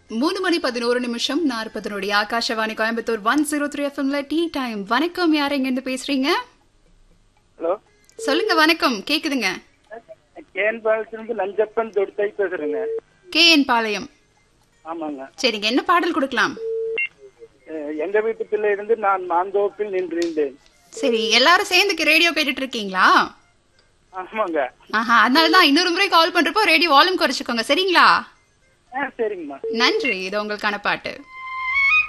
மூணு மணி பதினோரு நிமிஷம் நாற்பது நொடி Akashvani Coimbatore one zero three எஃப்எம்ல டீ டைம் வணக்கம் யார் எங்க இருந்து பேசுறீங்க ஹலோ சொல்லுங்க வணக்கம் கேக்குதுங்க கேன் பாலத்திலிருந்து நஞ்சப்பன் தொடுத்தை பேசுறேங்க கே என் பாளையம் ஆமாங்க சரிங்க என்ன பாடல் கொடுக்கலாம் அஹ் எங்க வீட்டு பிள்ளை இருந்து நான் மாந்தோப்பில் நின்றிருந்தேன் சரி எல்லாரும் சேர்ந்து ரேடியோ கேட்டுட்டு இருக்கீங்களா ஆமாங்க ஆஹா அதனால தான் இன்னொரு முறை கால் பண்றப்போ ரேடியோ வால்யூம் குறைச்சிக்கோங்க சரிங்களா ஆ சரிங்கம்மா நன்றி இது உங்களுக்கான பாட்டு